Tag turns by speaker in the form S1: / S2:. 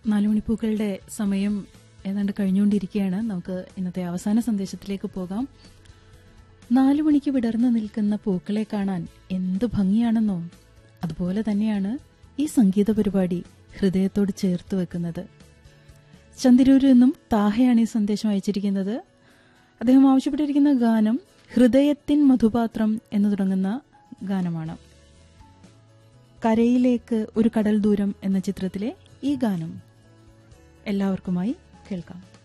S1: നാലുമണിപ്പൂക്കളുടെ സമയം ഏതാണ്ട് കഴിഞ്ഞുകൊണ്ടിരിക്കുകയാണ് നമുക്ക് ഇന്നത്തെ അവസാന സന്ദേശത്തിലേക്ക് പോകാം നാലു മണിക്ക് വിടർന്നു നിൽക്കുന്ന പൂക്കളെ കാണാൻ എന്ത് ഭംഗിയാണെന്നോ അതുപോലെ തന്നെയാണ് ഈ സംഗീത പരിപാടി ഹൃദയത്തോട് ചേർത്ത് വെക്കുന്നത് ചന്ദിരൂരിൽ നിന്നും താഹയാണ് ഈ സന്ദേശം അയച്ചിരിക്കുന്നത് അദ്ദേഹം ആവശ്യപ്പെട്ടിരിക്കുന്ന ഗാനം ഹൃദയത്തിൻ മധുപാത്രം എന്ന് തുടങ്ങുന്ന ഗാനമാണ് കരയിലേക്ക് ഒരു കടൽ ദൂരം എന്ന ചിത്രത്തിലെ ഈ ഗാനം എല്ലാവർക്കുമായി കേൾക്കാം